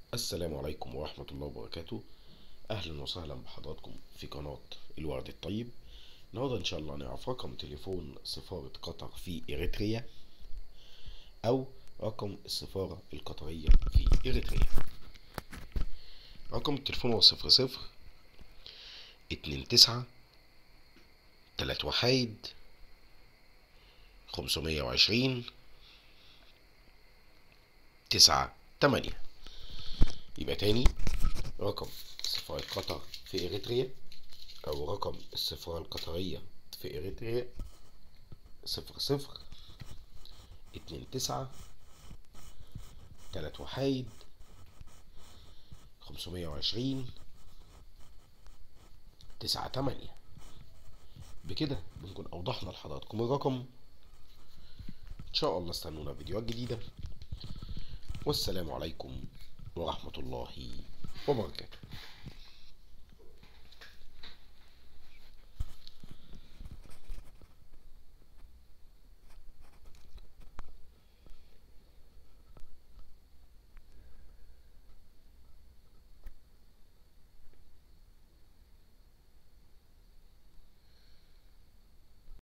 السلام عليكم ورحمة الله وبركاته أهلا وسهلا بحضراتكم في قناة الورد الطيب النهاردة إن شاء الله نعرف رقم تليفون سفارة قطر في إريتريا أو رقم السفارة القطرية في إريتريا رقم التليفون هو صفر صفر اتنين تسعة تلات وحيد خمسمية وعشرين تسعة تمانية يبقى تاني رقم سفارة قطر في إريتريا أو رقم السفارة القطرية في إريتريا صفر صفر اتنين تسعة تلات وحيد خمسمية وعشرين تسعة تمانية بكده بنكون أوضحنا لحضراتكم الرقم إن شاء الله استنونا فيديوهات جديدة والسلام عليكم ورحمة الله وبركاته